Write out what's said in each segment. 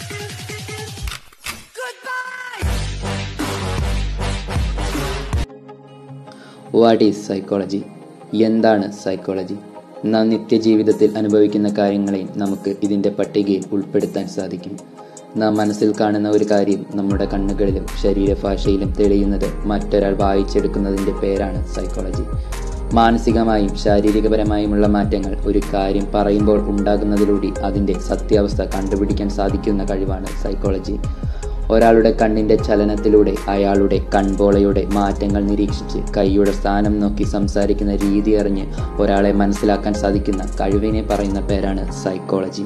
what is psychology എന്താണ് psychology നാം നിത്യജീവിതത്തിൽ അനുഭവിക്കുന്ന കാര്യങ്ങളെയും നമുക്ക് ഇതിൻ്റെ പട്ടികയിൽ ഉൾപ്പെടുത്താൻ സാധിക്കും നാം മനസ്സിൽ കാണുന്ന ഒരു കാര്യം നമ്മുടെ കണ്ണുകളിലും ശരീരഭാഷയിലും തെളിയുന്നത് മറ്റൊരാൾ വായിച്ചെടുക്കുന്നതിൻ്റെ പേരാണ് സൈക്കോളജി മാനസികമായും ശാരീരികപരമായുമുള്ള മാറ്റങ്ങൾ ഒരു കാര്യം പറയുമ്പോൾ ഉണ്ടാകുന്നതിലൂടെ അതിൻ്റെ സത്യാവസ്ഥ കണ്ടുപിടിക്കാൻ സാധിക്കുന്ന കഴിവാണ് സൈക്കോളജി ഒരാളുടെ കണ്ണിന്റെ ചലനത്തിലൂടെ അയാളുടെ കൺപോളയുടെ മാറ്റങ്ങൾ നിരീക്ഷിച്ച് കൈയുടെ സ്ഥാനം നോക്കി സംസാരിക്കുന്ന രീതി അറിഞ്ഞ് ഒരാളെ മനസ്സിലാക്കാൻ സാധിക്കുന്ന കഴിവിനെ പറയുന്ന പേരാണ് സൈക്കോളജി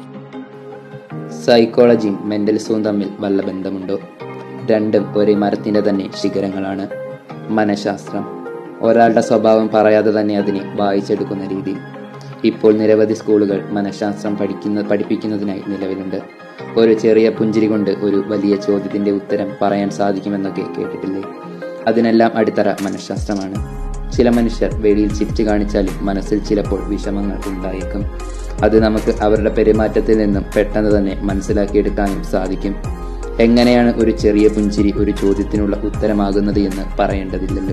സൈക്കോളജിയും മെന്റലിസവും തമ്മിൽ വല്ല ബന്ധമുണ്ടോ രണ്ടും ഒരേ മരത്തിന്റെ തന്നെ ശിഖരങ്ങളാണ് മനഃശാസ്ത്രം ഒരാളുടെ സ്വഭാവം പറയാതെ തന്നെ അതിനെ വായിച്ചെടുക്കുന്ന രീതി ഇപ്പോൾ നിരവധി സ്കൂളുകൾ മനഃശാസ്ത്രം പഠിക്കുന്ന പഠിപ്പിക്കുന്നതിനായി നിലവിലുണ്ട് ഒരു ചെറിയ പുഞ്ചിരി കൊണ്ട് ഒരു വലിയ ചോദ്യത്തിന്റെ ഉത്തരം പറയാൻ സാധിക്കുമെന്നൊക്കെ കേട്ടിട്ടില്ലേ അതിനെല്ലാം അടിത്തറ മനഃശാസ്ത്രമാണ് ചില മനുഷ്യർ വെളിയിൽ ചിരിച്ചു കാണിച്ചാലും മനസ്സിൽ ചിലപ്പോൾ വിഷമങ്ങൾ ഉണ്ടായേക്കും അത് നമുക്ക് അവരുടെ പെരുമാറ്റത്തിൽ നിന്നും പെട്ടെന്ന് തന്നെ മനസ്സിലാക്കിയെടുക്കാനും സാധിക്കും എങ്ങനെയാണ് ഒരു ചെറിയ പുഞ്ചിരി ഒരു ചോദ്യത്തിനുള്ള ഉത്തരമാകുന്നത് എന്ന് പറയേണ്ടതില്ലല്ലോ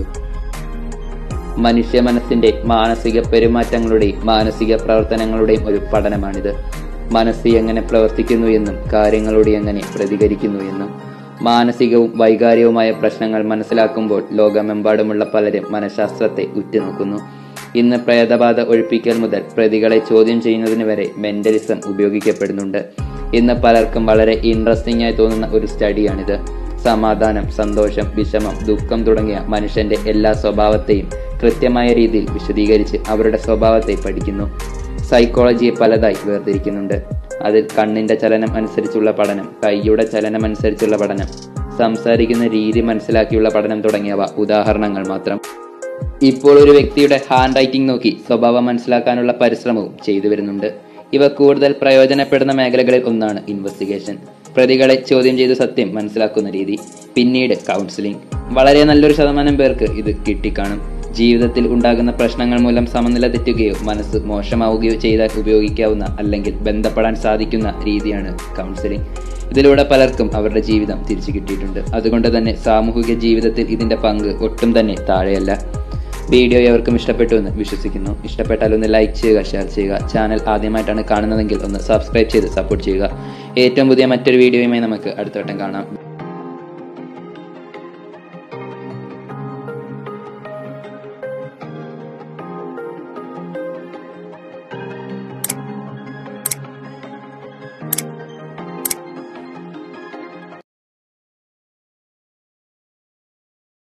മനുഷ്യ മനസ്സിന്റെ മാനസിക പെരുമാറ്റങ്ങളുടെയും മാനസിക പ്രവർത്തനങ്ങളുടെയും ഒരു പഠനമാണിത് മനസ്സ് എങ്ങനെ പ്രവർത്തിക്കുന്നു എന്നും കാര്യങ്ങളോട് എങ്ങനെ പ്രതികരിക്കുന്നു എന്നും മാനസികവും വൈകാരികവുമായ പ്രശ്നങ്ങൾ മനസ്സിലാക്കുമ്പോൾ ലോകമെമ്പാടുമുള്ള പലരും മനഃശാസ്ത്രത്തെ ഉറ്റുനോക്കുന്നു ഇന്ന് പ്രേതബാധ ഒഴിപ്പിക്കൽ മുതൽ പ്രതികളെ ചോദ്യം ചെയ്യുന്നതിന് വരെ മെന്റലിസം ഉപയോഗിക്കപ്പെടുന്നുണ്ട് ഇന്ന് പലർക്കും വളരെ ഇൻട്രസ്റ്റിംഗ് ആയി തോന്നുന്ന ഒരു സ്റ്റഡിയാണിത് സമാധാനം സന്തോഷം വിഷമം ദുഃഖം തുടങ്ങിയ മനുഷ്യന്റെ എല്ലാ സ്വഭാവത്തെയും കൃത്യമായ രീതിയിൽ വിശദീകരിച്ച് അവരുടെ സ്വഭാവത്തെ പഠിക്കുന്നു സൈക്കോളജിയെ പലതായി വേർതിരിക്കുന്നുണ്ട് അതിൽ കണ്ണിന്റെ ചലനം അനുസരിച്ചുള്ള പഠനം കൈയുടെ ചലനം അനുസരിച്ചുള്ള പഠനം സംസാരിക്കുന്ന രീതി മനസ്സിലാക്കിയുള്ള പഠനം തുടങ്ങിയവ ഉദാഹരണങ്ങൾ മാത്രം ഇപ്പോൾ ഒരു വ്യക്തിയുടെ ഹാൻഡ് റൈറ്റിംഗ് നോക്കി സ്വഭാവം മനസ്സിലാക്കാനുള്ള പരിശ്രമവും ചെയ്തു വരുന്നുണ്ട് ഇവ കൂടുതൽ പ്രയോജനപ്പെടുന്ന മേഖലകളിൽ ഒന്നാണ് ഇൻവെസ്റ്റിഗേഷൻ പ്രതികളെ ചോദ്യം ചെയ്ത് സത്യം മനസ്സിലാക്കുന്ന രീതി പിന്നീട് കൗൺസിലിംഗ് വളരെ നല്ലൊരു ശതമാനം പേർക്ക് ഇത് കിട്ടിക്കാണും ജീവിതത്തിൽ ഉണ്ടാകുന്ന പ്രശ്നങ്ങൾ മൂലം സമനില തെറ്റുകയോ മനസ്സ് മോശമാവുകയോ ചെയ്താൽ ഉപയോഗിക്കാവുന്ന അല്ലെങ്കിൽ ബന്ധപ്പെടാൻ സാധിക്കുന്ന രീതിയാണ് കൗൺസിലിംഗ് ഇതിലൂടെ പലർക്കും അവരുടെ ജീവിതം തിരിച്ചു കിട്ടിയിട്ടുണ്ട് അതുകൊണ്ട് തന്നെ സാമൂഹിക ജീവിതത്തിൽ ഇതിന്റെ പങ്ക് ഒട്ടും തന്നെ താഴെയല്ല വീഡിയോ എവർക്കും ഇഷ്ടപ്പെട്ടു എന്ന് വിശ്വസിക്കുന്നു ഇഷ്ടപ്പെട്ടാൽ ഒന്ന് ലൈക്ക് ചെയ്യുക ഷെയർ ചെയ്യുക ചാനൽ ആദ്യമായിട്ടാണ് കാണുന്നതെങ്കിൽ ഒന്ന് സബ്സ്ക്രൈബ് ചെയ്ത് സപ്പോർട്ട് ചെയ്യുക ഏറ്റവും പുതിയ മറ്റൊരു വീഡിയോയുമായി നമുക്ക് അടുത്ത വട്ടം കാണാം